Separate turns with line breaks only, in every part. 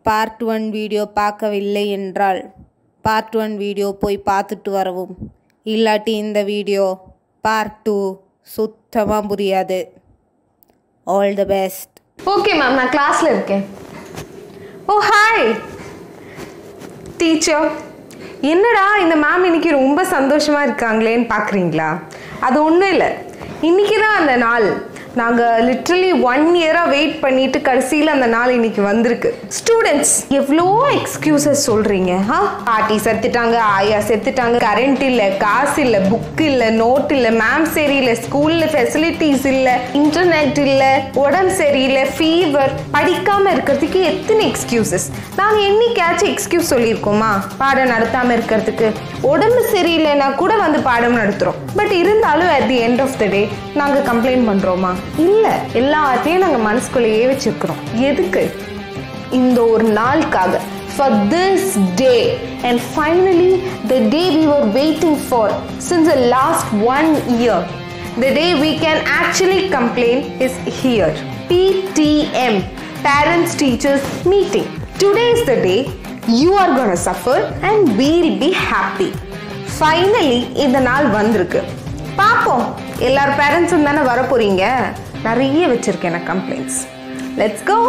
Part one video பார்க்கவில்லை என்றால் part one video போய் பார்த்துட்டு வரவும் இல்லாட்டி இந்த வீடியோ பார்ட் டூ சுத்தமாக புரியாது all the best
okay ma'am நான் கிளாஸ்ல இருக்கேன் ஓ ஹாய் டீச்சர் என்னடா இந்த மேம் இன்னைக்கு ரொம்ப சந்தோஷமா இருக்காங்களேன்னு பார்க்குறீங்களா அது ஒன்றும் இல்லை இன்னைக்கு தான் அந்த நாள் நாங்கள் லிட்ரலி ஒன் இயராக வெயிட் பண்ணிட்டு கடைசியில் அந்த நாள் இன்னைக்கு வந்திருக்கு ஸ்டூடெண்ட்ஸ் எவ்வளோ எக்ஸ்கியூசஸ் சொல்கிறீங்க ஆ பாட்டி செத்துட்டாங்க ஆயா செத்துட்டாங்க கரண்ட் இல்லை காசு இல்லை புக் இல்லை நோட் இல்லை மேம் சரியில்லை ஸ்கூலில் ஃபெசிலிட்டிஸ் இல்லை இன்டர்நெட் இல்லை உடம்பு சரியில்லை ஃபீவர் படிக்காமல் இருக்கிறதுக்கு எத்தனை எக்ஸ்கியூசஸ் நாங்கள் என்னைக்காச்சும் எக்ஸ்கியூஸ் சொல்லியிருக்கோமா பாடம் நடத்தாமல் இருக்கிறதுக்கு உடம்பு சரியில்லைன்னா கூட வந்து பாடம் நடத்துகிறோம் பட் இருந்தாலும் at the end of the day நாங்கள் கம்ப்ளைண்ட் பண்ணுறோமா இல்லை எல்லாத்தையும் நாங்கள் மனசுக்குள்ளேயே வச்சுருக்கிறோம் எதுக்கு இந்த ஒரு நாளுக்காக for this day and finally the day we were waiting for since the last one year the day we can actually complain is here ptm parents teachers meeting today is the day you are gonna suffer and we'll be happy finally இந்த நாள் வந்திருக்கு பார்ப்போம் எல்லார் பேரண்ட்ஸும் தானே வர போறீங்க நிறைய வச்சிருக்கேன் நான் கம்ப்ளைண்ட்ஸ் லெட்ஸ் கோ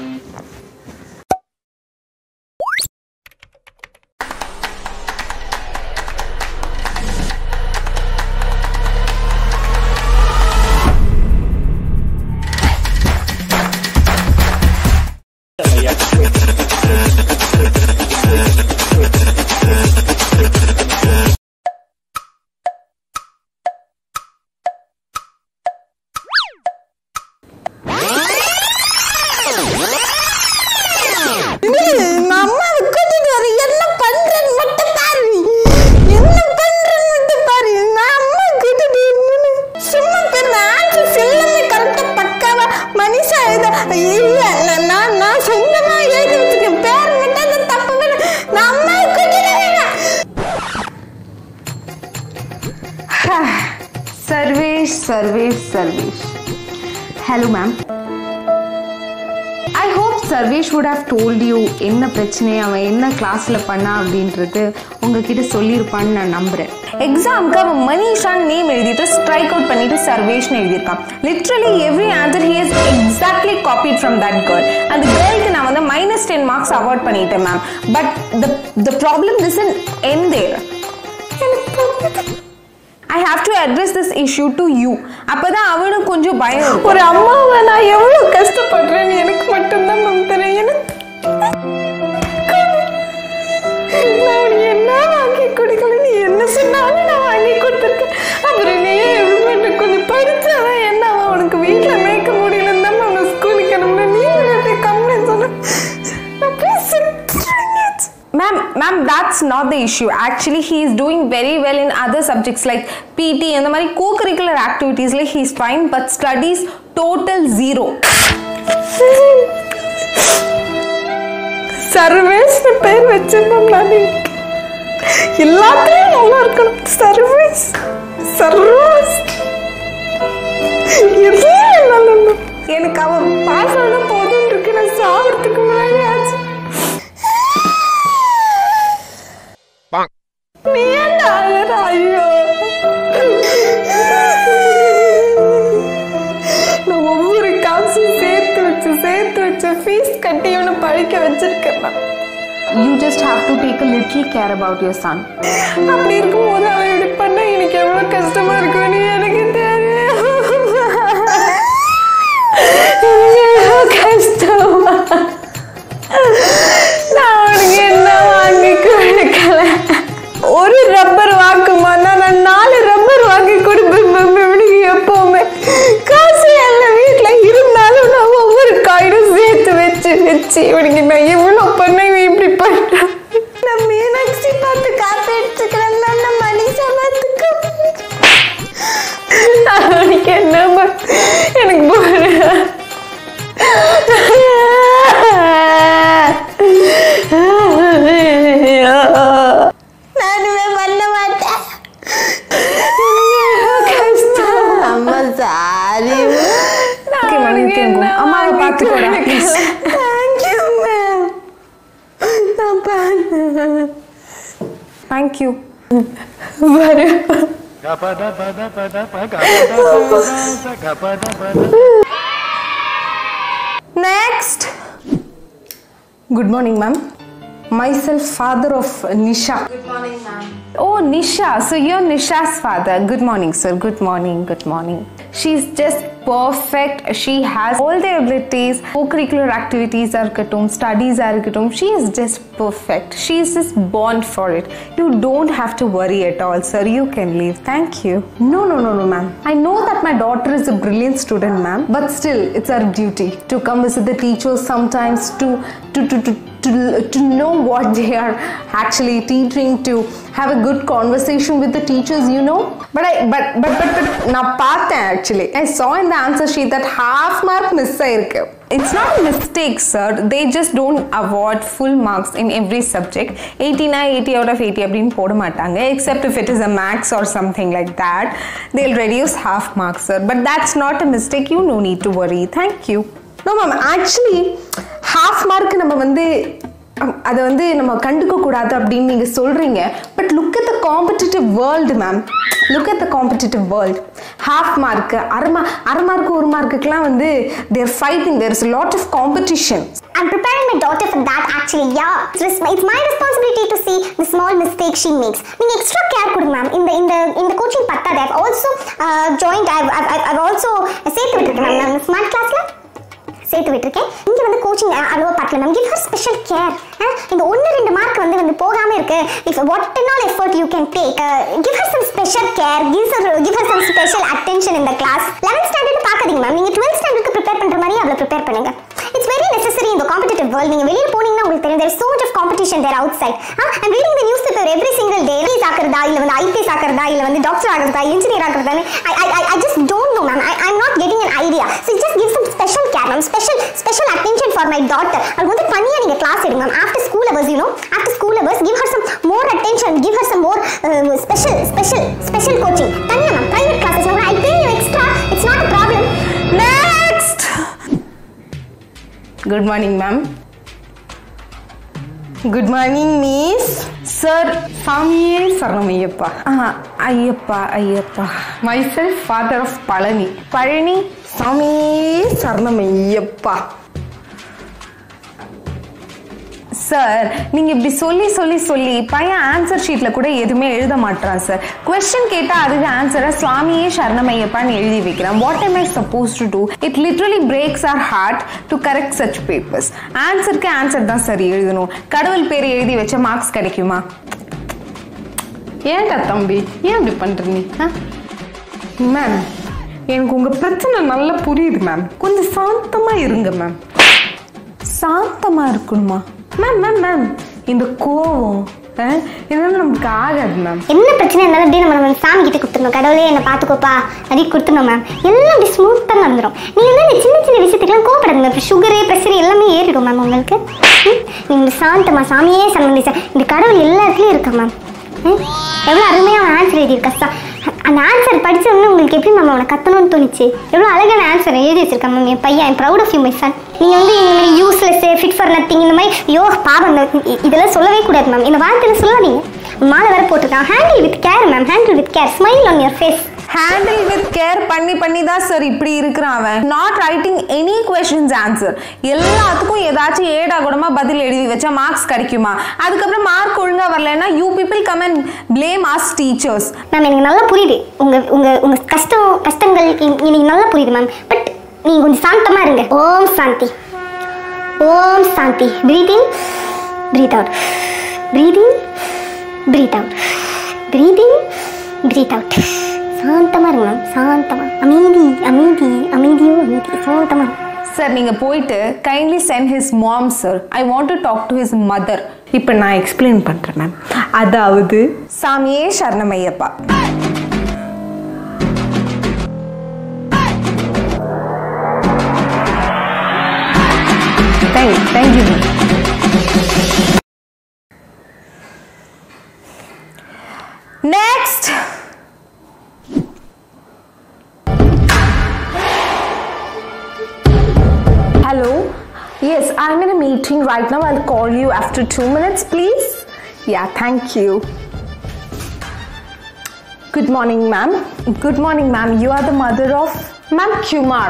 அம்மாவை கூட்டிட்டு வர என்ன பண்றேன்னு மட்டும் பாரு என்ன பண்றேன்னு மட்டும் பாரு நான் அம்மா கூட்டிட்டு வரணும்னு சும்மா பேர் ஆன்சர்ஸ் எல்லாமே கரெக்டா பக்காவா மனிஷா எழுத இல்ல நான் நான் நான் சொந்தமா எழுதி வச்சிருக்கேன் பேர் மட்டும் அந்த தப்பு பண்ண நான் அம்மாவை கூட்டிட்டு வரேன்
Sarvesh Sarvesh Sarvesh hello ma'am I hope Sarvesh would have told you என்ன பிரச்சனை அவன் என்ன கிளாஸில் பண்ணா அப்படின்றது உங்ககிட்ட சொல்லியிருப்பான்னு நான் நம்புகிறேன் எக்ஸாமுக்கு அவன் மனிஷான் நேம் எழுதிட்டு ஸ்ட்ரைக் அவுட் பண்ணிட்டு சர்வேஷ்னு எழுதியிருக்கான் literally every answer he is exactly copied from that girl அந்த கேர்ளுக்கு நான் வந்து மைனஸ் டென் மார்க்ஸ் அவாய்ட் பண்ணிட்டேன் ma'am but the the problem this in and there I have to address this issue to you அப்பதான் அவனுக்கு கொஞ்சம் பயம் இருக்கும்.
ஒரு அம்மாவை நான் எவ்வளவு கஷ்டப்படுறேன்னு எனக்கு மட்டும்தான் மேம் தெரியும் எனக்கு நான் உனக்கு என்ன வாங்கி கொடுக்கல நீ என்ன சொன்னாலும் நான் வாங்கி கொடுத்துருக்கேன் அப்புறம் நீ எப்படி பண்ண கொஞ்சம் படிச்சாதான் என்ன அவன் உனக்கு வீட்டில் மேய்க்க முடியலன்னு தான் அவனை ஸ்கூலுக்கு அனுப்புன நீ எப்படி கம்ப்ளைண்ட் சொன்ன நான் போய் செத்துறேன்
Ma'am, ma'am, that's not the issue. Actually, he is doing very well in other subjects like PT and the many co-curricular activities. Like he's fine, but studies total zero.
சர்வேஸ்னு பேர் வச்சிருந்தோம் நான் எல்லாத்தையும் நல்லா இருக்கணும் சர்வீஸ் சர்வீஸ் எதையும் நல்லா இருக்கணும். எனக்கு அவன் பாஸ் ஆனா போதும் இருக்கு நான் சாவறதுக்கு முன்னாடி ஆச்சு நீ ஏன்டா அழுற? ஐயோ நான் ஒவ்வொரு காசும் சேர்த்து வச்சு சேர்த்து வச்சு ஃபீஸ் கட்டி இவனை படிக்க வச்சிருக்கேன் நான்.
You just have to take a little care about your son.
அப்படி இருக்கும்போது அவன் இப்படி பண்ணா எனக்கு எவ்வளவு கஷ்டமா இருக்கும்னு எனக்கு தெரியும் எவ்வளவு கஷ்டமா நான் அவனுக்கு என்ன வாங்கி கொடுக்கல ஒரு ரப்பர் வாங்குமானா நான் நாலு ரப்பர் வாங்கி கொடுப்பேன் மேம் இவனுக்கு எப்பவுமே காசு எல்லாம் வீட்டுல இருந்தாலும் நான் ஒவ்வொரு காயினும் சேர்த்து வச்சு வச்சு இவனுக்கு நான் எவ்வளவு பண்ண இவன் இப்படி பண்றான் நான் மீனாட்சி பார்த்து காப்பி எடுத்துக்கிறேன் நான் மனிஷா பார்த்துக்க அவனுக்கு என்ன ப- எனக்கு போறேன் நானுமே பண்ண மாட்டேன் கஷ்டம் அம்மா sorry
Okay, ma'am, you can go. அம்மாவை பார்த்துக்கோடா, please.
தேங்க்யூ மேம்
தேங்க்யூ
வரு
Next. Good morning, ma'am. Myself, father of Nisha. Good morning, ma'am. Oh, Nisha. So you're Nisha's father. Good morning, sir. Good morning. Good morning. She's just perfect. She has all the abilities. Co-curricular activities are இருக்கட்டும் studies are இருக்கட்டும் she is just perfect. She is just born for it. You don't have to worry at all, sir. You can leave. Thank you. No, no, no, no, ma'am. I know that my daughter is a brilliant student, ma'am. But still, it's our duty to come visit the teachers sometimes to to to to. To, to know what they are actually teaching to have a good conversation with the teachers you know but i but but but, but நான் பார்த்தேன் actually i saw in the answer sheet that half mark miss ஆயிருக்கு it's not a mistake sir they just don't award full marks in every subject 80 na 80 out of 80 அப்படின்னு போட மாட்டாங்க except if it is a max or something like that they'll reduce half marks sir but that's not a mistake you no need to worry thank you no ma'am actually half mark நம்ம வந்து அம், அதை வந்து நம்ம கண்டுக்க கூடாது அப்படின்னு நீங்க சொல்றீங்க but look at the competitive world ma'am look at the competitive world half mark அரை மா அரை மார்க் ஒரு மார்க்குக்கெல்லாம் வந்து there fighting there is lot of competition
I'm preparing my daughter for that actually. Yeah, it's, res- it's my responsibility to see the small mistakes she makes. நீங்க extra care கொடுங்க ma'am இந்த இந்த இந்த coaching பத்தாது I've also uh, joined I've, I've, I've I've also சேர்த்து விட்டுருக்கேன் ma'am smart கிளாஸ்ல சேர்த்து விட்டுருக்கேன் இங்க வந்து கோச்சிங் அவ்வளோ பார்க்கல ma'am give her special care இந்த ஒன்று ரெண்டு மார்க் வந்து வந்து போகாம இருக்கு if what and all effort you can take give her some special care give her give her some special attention இந்த கிளாஸ் லெவன்த் ஸ்டாண்டர்ட் பார்க்காதீங்க மேம் நீங்க டுவெல்த் ஸ்டாண்டர்டுக்கு ப்ரிப்பேர் பண்ற மாதிரி அவ்வளோ ப்ரிப்பேர் பண்ணுங்க இட்ஸ் வெரி நெசசரி இந்த காம்படிட்டிவ் வேர்ல்ட் நீங்க வெளியில போனீங்கன்னா உங்களுக்கு தெரியும் there so much of competition there outside I'm reading the newspaper every single day ரீஸ் ஆக்குறதா இல்ல வந்து ஐபிஎஸ் ஆக்குறதா இல்ல வந்து டாக்டர் ஆகுறதா இன்ஜினியர் ஆகுறதா I I I just don't know ma'am I I'm not getting an idea so just give some special care ma'am special special attention for my daughter அது வந்து தனியாக நீங்கள் கிளாஸ் எடுங்க ma'am after school hours you know after school hours give her some more attention give her some more special special special coaching தனியாக ma'am private classes I pay you extra it's not a problem
Next! Good morning, ma'am. Good morning, miss. Sir சாமியே சரணம் ஐயப்பா ஆ Ayyappa Ayyappa myself father of Palani Palani சாமியே சரணம் Ayyappa sir நீங்க இப்படி சொல்லி சொல்லி சொல்லி பையன் ஆன்சர் ஷீட்ல கூட எதுவுமே எழுத மாட்டான் சார் கொஸ்டின் கேட்டா அதுக்கு ஆன்சரை சுவாமியே சரணமையப்பான்னு எழுதி வைக்கிறான் what am I suppose to do it literally breaks our heart to correct such papers ஆன்சருக்கு ஆன்சர் தான் சார் எழுதணும் கடவுள் பேர் எழுதி வச்ச மார்க்ஸ் கிடைக்குமா ஏன்டா தம்பி ஏன் இப்படி பண்ற நீ மேம் எனக்கு உங்க பிரச்சனை நல்லா புரியுது மேம் கொஞ்சம் சாந்தமா இருங்க மேம் சாந்தமா இருக்கணுமா மேம் மேம் மேம் இந்த கோவம் அஹ், இதெல்லாம் நமக்கு ஆகாது மேம்
என்ன பிரச்சனை இருந்தாலும் அப்படியே நம்ம நம்ம சாமி கிட்ட கொடுத்துடணும் கடவுளே என்ன பார்த்துக்கோப்பா அப்படி கொடுத்துடணும் மேம் எல்லாம் அப்படி ஸ்மூத்தாக நடந்துடும் நீங்கள் வந்து இந்த சின்ன சின்ன விஷயத்துக்குலாம் கோவப்படுங்க இப்போ சுகரு ப்ரெஷர் எல்லாமே ஏறிடும் மேம் உங்களுக்கு ம்? நீங்கள் சாந்தமா சாமியே சம்மந்தி சார் இந்த கடவுள் எல்லா இடத்துலையும் இருக்கா மேம் எவ்வளோ அருமையான ஆன்சர் எழுதியிருக்கா சா அந்த ஆன்சர் படிச்ச உடனே உங்களுக்கு எப்படி மேம் அவனை கத்தணும்னு தோணுச்சு எவ்வளோ அழகான ஆன்சர் எழுதி வச்சிருக்கா மேம் என் பையன் I'm proud of you my son நீங்கள் வந்து இந்த மாதிரி யூஸ்லெஸ் ஃபிட் ஃபார் நத்திங் இந்த மாதிரி யோ பாவம் இந்த- இ- இதெல்லாம் சொல்லவே கூடாது மேம் இந்த வார்த்தையில சொல்லாதீங்க மாலை வேற போட்டிருக்கான் handle with care ma'am handle with care smile on your face
handle with care பண்ணி பண்ணி தான் சார் இப்படி இருக்கிறான் அவன் not writing any questions answer எல்லாத்துக்கும் ஏதாச்சும் ஏடா கூடமா பதில் எழுதி வச்சா மார்க்ஸ் கிடைக்குமா அதுக்கப்புறம் மார்க் ஒழுங்கா வரலன்னா you people come and blame us teachers
ma'am எனக்கு நல்லா புரியுது உங்கள் உங்கள் உங்கள் கஷ்டம் கஷ்டங்கள் என்- எனக்கு நல்லா புரியுது மேம் பட் நீங்கள் கொஞ்சம் சாந்தமாக இருங்க Om Shanti Om Shanti breathing breathe out breathing breathe out breathing breathe out சாந்தமாக இருங்க மேம் சாந்தமாக அமைதி அமைதி அமைதியோ அமைதி சாந்தமாக
சார் நீங்க போயிட்டு kindly send his mom sir I want to talk to his mother இப்போ நான் எக்ஸ்பிளைன் பண்றேன் மேம் அதாவது சாமியே சரணமையப்பா thank thank you ma'am next Hello. Yes, I'm in a meeting right now. I'll call you after two minutes, please. Yeah, thank you. Good morning, ma'am. Good morning, ma'am. You are the mother of Ma'am Kumar.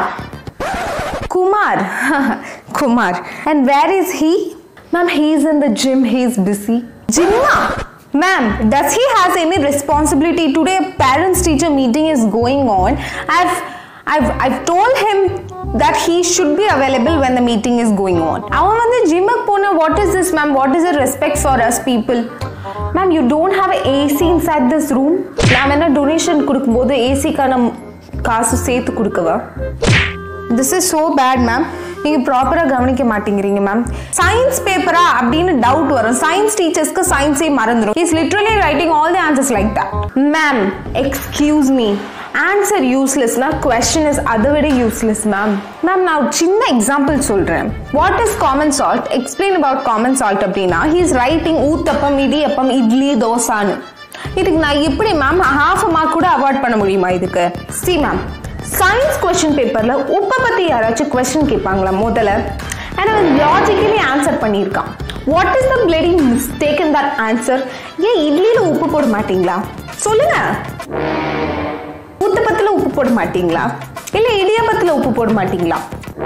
Kumar. Kumar. And where is he? Ma'am, he is in the gym. He is busy. Jimma. Ma'am, does he has any responsibility? Today a parents teacher meeting is going on. I've I've I've told him that he should be available when the meeting is going on. அவன் வந்து ஜிம்முக்கு போன what is this ma'am what is the respect for us people ma'am you don't have AC inside this room நான் என்ன donation கொடுக்கும்போது ஏசிக்கான காசு சேர்த்து கொடுக்கவா this is so bad ma'am நீங்கள் ப்ராப்பராக கவனிக்க மாட்டேங்கிறீங்க மேம் சயின்ஸ் பேப்பரா அப்படின்னு டவுட் வரும் சயின்ஸ் டீச்சர்ஸ்க்கு சயின்ஸே மறந்துடும் is literally writing all the answers like that ma'am excuse me answer யூஸ்லெஸ்னா கொஸ்டின் இஸ் அதை விட யூஸ்லெஸ் மேம் மேம் நான் ஒரு சின்ன எக்ஸாம்பிள் சொல்கிறேன் what is common salt explain about common salt அப்படின்னா he is writing uttapam idiyappam idli தோசான்னு இதுக்கு நான் எப்படி மேம் ஹாஃப் மார்க் கூட அவாய்ட் பண்ண முடியுமா இதுக்கு சி மேம் சயின்ஸ் கொஸ்டின் பேப்பரில் உப்பை பற்றி யாராச்சும் கொஸ்டின் கேட்பாங்களா முதல்ல அண்ட் அவன் லாஜிக்கலி ஆன்சர் பண்ணியிருக்கான் what is the bloody mistake in that answer ஏன் இட்லியில் உப்பு போட மாட்டீங்களா சொல்லுங்க ஊத்தப்பத்தில் உப்பு போட மாட்டீங்களா இல்லை இடியாப்பத்தில் உப்பு போட மாட்டீங்களா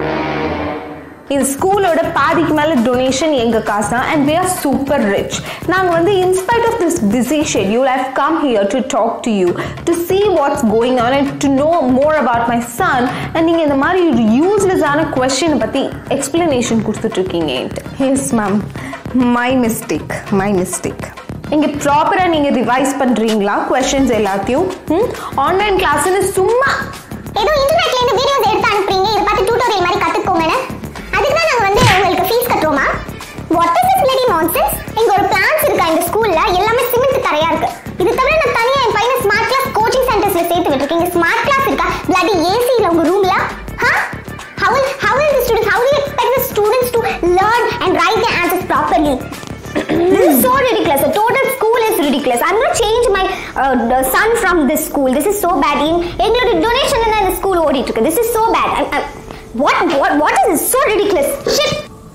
இது ஸ்கூலோட பாதிக்கு மேலே டொனேஷன் எங்கள் காசு தான் and we are super rich நாங்கள் வந்து inspite of this busy schedule I've come here to talk to you to see what's going on and to know more about my son and நீங்கள் இந்த மாதிரி ஒரு யூஸ்லெஸ்ஸான கொஸ்டினை பற்றி எக்ஸ்பிளனேஷன் கொடுத்துட்ருக்கீங்க yes ma'am my mistake my mistake இங்கே ப்ராப்பராக நீங்கள் ரிவைஸ் பண்ணுறீங்களா கொஸ்டின்ஸ் எல்லாத்தையும் ஆன்லைன் கிளாஸ்னு சும்மா
ஏதோ இன்டர்நெட்ல இருந்து வீடியோஸ் எடுத்து அனுப்புறீங்க இதை பார்த்து டியூட்டோரியல் மாதிரி கத்துக்கோங்கன்னு அதுக்கு தான் நாங்க வந்து உங்களுக்கு ஃபீஸ் கட்டுறோமா what is this bloody nonsense இங்க ஒரு பிளான்ஸ் இருக்கா இந்த ஸ்கூல்ல எல்லாமே சிமெண்ட் தரையா இருக்கு இது தவிர நான் தனியா என் பையனை ஸ்மார்ட் கிளாஸ் கோச்சிங் சென்டர்ஸ்ல சேர்த்து விட்டுருக்கீங்க ஸ்மார்ட் கிளாஸ் இருக்கா பிளடி ஏசி இல்ல உங்க ரூம்ல huh how will how will the students how do you expect the students to learn and write their answers properly this is so ridiculous. The total school is ridiculous. I'm going to change my uh, the son from this school. This is so bad. In எங்களோட donation தான் இந்த school ஓடிட்டு இருக்கு. This is so bad. I'm, I'm, what what what is this? So ridiculous. Shit.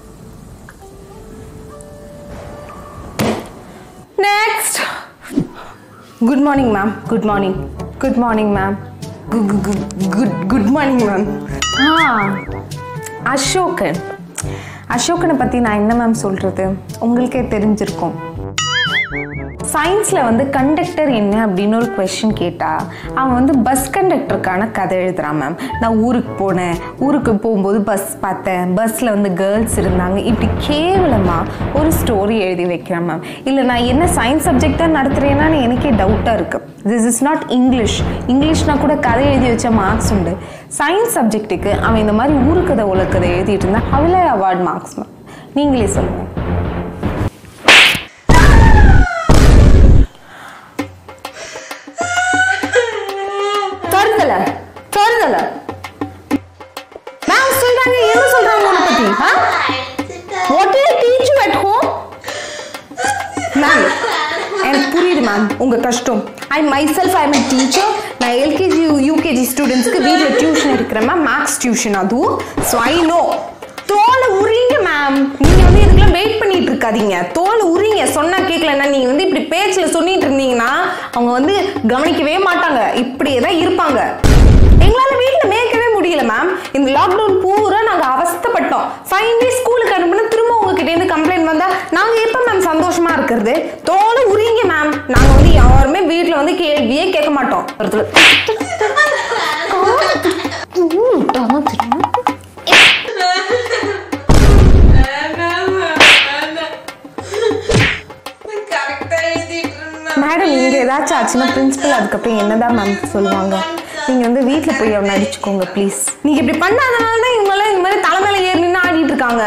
Next. Good morning, ma'am. Good morning. Good morning, ma'am. Good, good, good, good, good morning, ma'am. Ah, Asokan அசோகனை பற்றி நான் என்ன ma'am சொல்கிறது உங்களுக்கே தெரிஞ்சிருக்கும் சயின்ஸில் வந்து conductor என்ன அப்படின்னு ஒரு கொஷின் கேட்டால் அவன் வந்து பஸ் கண்டக்டருக்கான கதை எழுதுறான் மேம் நான் ஊருக்கு போனேன் ஊருக்கு போகும்போது பஸ் பார்த்தேன் பஸ்ஸில் வந்து கேர்ள்ஸ் இருந்தாங்க இப்படி கேவலமாக ஒரு ஸ்டோரி எழுதி வைக்கிறான் மேம் இல்லை நான் என்ன சயின்ஸ் சப்ஜெக்ட் தான் நடத்துகிறேன்னான்னு எனக்கே டவுட்டாக இருக்குது திஸ் இஸ் நாட் இங்கிலீஷ் இங்கிலீஷ்னா கூட கதை எழுதி வச்ச மார்க்ஸ் உண்டு சயின்ஸ் சப்ஜெக்ட்டுக்கு அவன் இந்த மாதிரி ஊருக்கதை உலக்கதை எழுதிட்டு இருந்தான் அவ்வளோ அவார்ட் மார்க்ஸ் மேம் நீங்களே சொல்லுங்கள் தருதல தருதல மேம் சொல்றாங்க என்ன சொல்றாங்க உன்னை பத்தி what to teach you at home ma'am எனக்கு புரியுது மேம் உங்க கஷ்டம் I myself I am teacher நான் எல்கேஜி யூகேஜி ஸ்டூடெண்ட்ஸ்க்கு வீட்டில் டியூஷன் எடுக்கிறேன் மேம் மேக்ஸ் டியூஷன் அதுவும் ஸோ ஐ நோ தோலை உரிங்க மேம் நீங்க வந்து இதுக்கெல்லாம் வெயிட் பண்ணிட்டு இருக்காதீங்க தோலை உரிங்க சொன்னா கேட்கலன்னா நீங்க வந்து இப்படி பேச்சுல சொல்லிட்டு இருந்தீங்கன்னா அவங்க வந்து கவனிக்கவே மாட்டாங்க இப்படியே தான் இருப்பாங்க எங்களால வீட்டில் மேய்க்கவே முடியல மேம் இந்த லாக்டவுன் பூரா நாங்கள் அவஸ்தைப்பட்டோம் ஃபைவ் டேஸ் ஸ்கூலுக்கு அனுப்புனா திரும்ப உங்ககிட்ட இருந்து கம்ப்ளைண்ட் வந்தா நாங்கள் எப்போ மேம் சந்தோஷமா இருக்கிறது தோலை உரிங்க மேம் நாங்கள் வந்து யாருமே வீட்டில் வந்து கேள்வியே கேட்க மாட்டோம் ஒருத்தர் மேடம் இங்கே ஏதாச்சும் ஆச்சுன்னா பிரின்சிபல் அதுக்கப்புறம் என்னதான் மேம் சொல்லுவாங்க நீங்கள் வந்து வீட்டில் போய் அவனை அடிச்சுக்கோங்க ப்ளீஸ் நீங்கள் இப்படி பண்ணாதனால தான் இவங்கெல்லாம் இந்த மாதிரி தலைமையில ஏறி நின்று ஆடிட்டு இருக்காங்க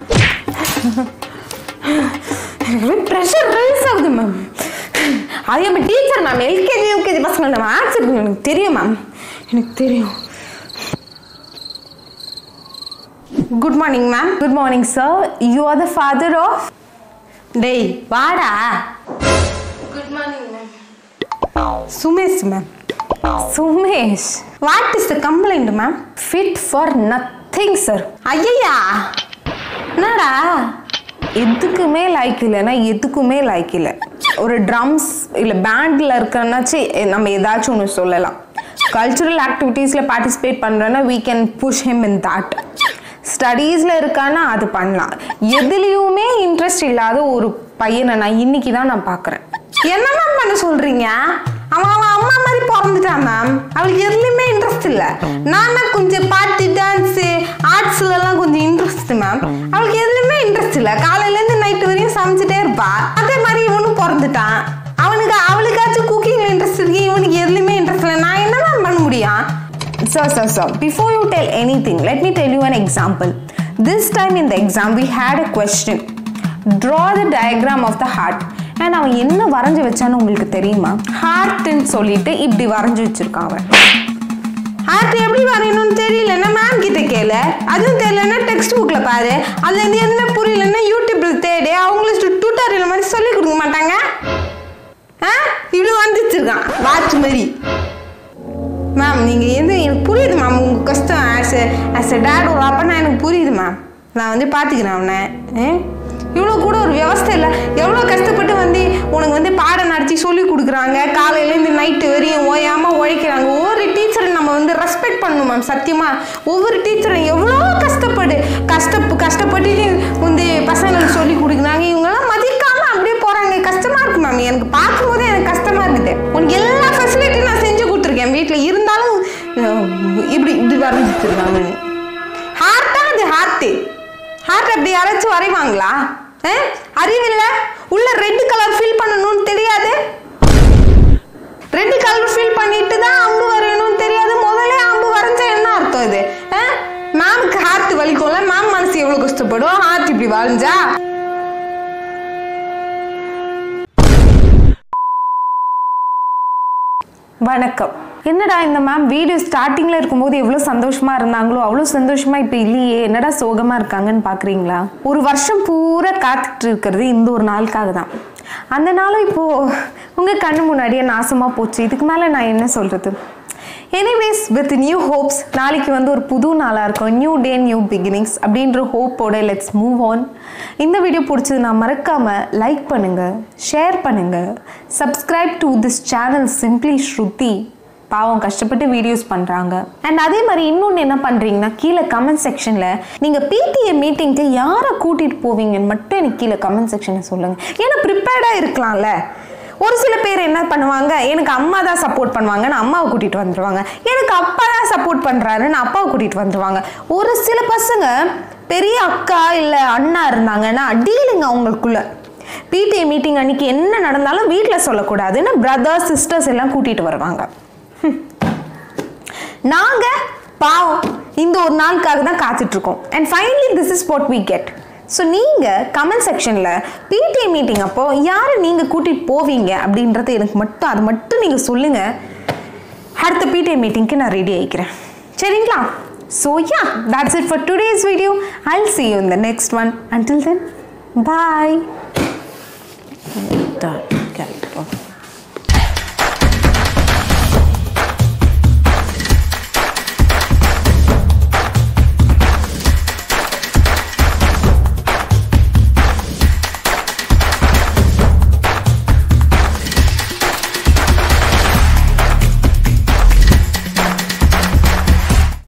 ப்ரெஷர் ரைஸ் ஆகுது மேம் அது எப்படி டீச்சர் மேம் எல்கேஜி யூகேஜி பசங்க நம்ம ஆக்ஸ் எனக்கு தெரியும் மேம் எனக்கு தெரியும் good morning ma'am good morning sir you are the father of டேய் வாடா Sumesh ma'am Sumesh what is the complaint ma'am fit for nothing sir ஐயா என்னடா எதுக்குமே லைக் இல்லைன்னா எதுக்குமே லைக் இல்லை ஒரு ட்ரம்ஸ் இல்லை பேண்டில் இருக்கனாச்சு நம்ம ஏதாச்சும் ஒன்று சொல்லலாம் கல்ச்சுரல் ஆக்டிவிட்டீஸில் பார்ட்டிசிபேட் பண்ணுறேன்னா we can push him in that ஸ்டடீஸில் இருக்கான்னா அது பண்ணலாம் எதுலேயுமே இன்ட்ரெஸ்ட் இல்லாத ஒரு பையனை நான் இன்னைக்கு தான் நான் பார்க்குறேன் என்ன மேம் பண்ண சொல்கிறீங்க அவன் அவன் அம்மா மாதிரி பிறந்துட்டான் மேம் அவளுக்கு எதுலையுமே இன்ட்ரெஸ்ட் இல்லை நான் தான் கொஞ்சம் பாட்டு டான்ஸு ஆர்ட்ஸ்லலாம் கொஞ்சம் இன்ட்ரெஸ்ட் மேம் அவளுக்கு எதுலையுமே இன்ட்ரெஸ்ட் இல்லை காலையிலேருந்து நைட்டு வரையும் சமைச்சிட்டே இருப்பா அதே மாதிரி இவனும் பிறந்துட்டான் அவனுக்கு அவளுக்காச்சும் குக்கிங்ல இன்ட்ரெஸ்ட் இருக்கு இவனுக்கு எதுலையுமே இன்ட்ரெஸ்ட் இல்லை நான் என்ன மேம் பண்ண முடியும் Sir, sir, sir, before you tell anything, let me tell you an example. This time in the exam, we had a question. Draw the diagram of the heart. And அவன் என்ன வரைஞ்சு வச்சான்னு உங்களுக்கு தெரியுமா ஹார்ட்னு சொல்லிட்டு இப்படி வரைஞ்சு வச்சிருக்கான் அவன் ஹார்ட் எப்படி வரையணும்னு தெரியலன்னா மேம் கிட்ட கேளு அதுவும் தெரியலன்னா டெக்ஸ்ட் புக்ல பாரு அதுல இருந்து என்ன புரியலன்னா யூடியூப்ல தேடி அவங்களுக்கு டுட்டாரியல் மாதிரி சொல்லி கொடுக்க மாட்டாங்க ஆ இப்படி வந்து வச்சிருக்கான் வாட்ச் மாதிரி மேம் நீங்கள் எது எனக்கு புரியுது மேம் உங்கள் கஷ்டம் as a as a dad ஒரு அப்பனா எனக்கு புரியுது மேம் நான் வந்து பார்த்துக்கிறேன் அவனை இவ்வளோ கூட ஒரு வியவஸ்தை இல்லை எவ்வளோ கஷ்டப்பட்டு வந்து உனக்கு வந்து பாடம் நடத்தி சொல்லி கொடுக்குறாங்க காலையிலேருந்து நைட்டு வரையும் ஓயாமல் உழைக்கிறாங்க ஒவ்வொரு டீச்சரை நம்ம வந்து ரெஸ்பெக்ட் பண்ணணும் மேம் சத்தியமாக ஒவ்வொரு டீச்சரும் எவ்வளோ கஷ்டப்படு கஷ்ட கஷ்டப்பட்டு வந்து பசங்களுக்கு சொல்லி கொடுக்குறாங்க இவங்கெல்லாம் மதிக்காமல் அப்படியே போகிறாங்க கஷ்டமாக இருக்கு மேம் எனக்கு பார்க்கும்போதே எனக்கு கஷ்டமாக இருக்குது உனக்கு எல்லா ஃபெசிலிட்டியும் நான் செஞ்சு கொடுத்துருக்கேன் வீட்டில் இருந்தாலும் அஹ், இப்படி இப்படி வரைஞ்சிருக்காங்க ஹார்ட்டா அது ஹார்ட்டு ஹார்ட் அப்படி யாராச்சும் வரைவாங்களா அஹ்? அறிவில்லை உள்ள ரெட் கலர் ஃபில் பண்ணணும்னு தெரியாது ரெட் கலர் ஃபில் பண்ணிட்டு தான் அம்பு வரையணும்னு தெரியாது முதல்ல அம்பு வரைஞ்சா என்ன அர்த்தம் இது மேம்க்கு ஹார்ட் வலிக்கும்ல மேம் மனசு எவ்வளவு கஷ்டப்படும் ஹார்ட் இப்படி வரைஞ்சா வணக்கம் என்னடா இந்த மேம் வீடியோ ஸ்டார்டிங்கில் இருக்கும்போது எவ்வளோ சந்தோஷமாக இருந்தாங்களோ அவ்வளோ சந்தோஷமாக இப்போ இல்லையே என்னடா சோகமாக இருக்காங்கன்னு பார்க்குறீங்களா ஒரு வருஷம் பூரா காத்துட்டு இருக்கிறது இந்த ஒரு நாளுக்காக தான் அந்த நாளும் இப்போது உங்கள் கண்ணு முன்னாடியே நாசமாக போச்சு இதுக்கு மேலே நான் என்ன சொல்கிறது எனிவேஸ் வித் நியூ ஹோப்ஸ் நாளைக்கு வந்து ஒரு புது நாளாக இருக்கும் நியூ டே நியூ பிகினிங்ஸ் அப்படின்ற ஹோப்போட லெட்ஸ் மூவ் ஆன் இந்த வீடியோ பிடிச்சது நான் மறக்காமல் லைக் பண்ணுங்கள் ஷேர் பண்ணுங்கள் subscribe to this channel simply Shruti பாவம் கஷ்டப்பட்டு வீடியோஸ் பண்ணுறாங்க அண்ட் அதே மாதிரி இன்னொன்று என்ன பண்ணுறீங்கன்னா கீழே கமெண்ட் செக்ஷனில் நீங்கள் பிடிஏ மீட்டிங்க்கு யாரை கூட்டிகிட்டு போவீங்கன்னு மட்டும் எனக்கு கீழே கமெண்ட் செக்ஷனில் சொல்லுங்கள் ஏன்னா ப்ரிப்பேர்டாக இருக்கலாம்ல ஒரு சில பேர் என்ன பண்ணுவாங்க எனக்கு அம்மா தான் சப்போர்ட் பண்ணுவாங்கன்னு அம்மாவை கூட்டிகிட்டு வந்துடுவாங்க எனக்கு அப்பா தான் சப்போர்ட் பண்ணுறாருன்னு அப்பாவை கூட்டிகிட்டு வந்துடுவாங்க ஒரு சில பசங்க பெரிய அக்கா இல்லை அண்ணா இருந்தாங்கன்னா டீலிங் அவங்களுக்குள்ள பிடிஏ மீட்டிங் அன்னைக்கு என்ன நடந்தாலும் வீட்டில் சொல்லக்கூடாதுன்னு பிரதர்ஸ் சிஸ்டர்ஸ் எல்லாம் கூட்டிகிட்டு வருவாங்க நாங்க பாவம் இந்த ஒரு நாளுக்காக தான் காத்துட்டு இருக்கோம் and finally this is what we get so நீங்கள் கமெண்ட் செக்ஷனில் பிடிஏ மீட்டிங் அப்போ யாரை நீங்கள் கூட்டிகிட்டு போவீங்க அப்படின்றது எனக்கு மட்டும் அது மட்டும் நீங்கள் சொல்லுங்கள் அடுத்த பிடிஏ மீட்டிங்க்கு நான் ரெடி ஆகிக்கிறேன் சரிங்களா so yeah that's it for today's video i'll see you in the next one until then bye Done. Okay.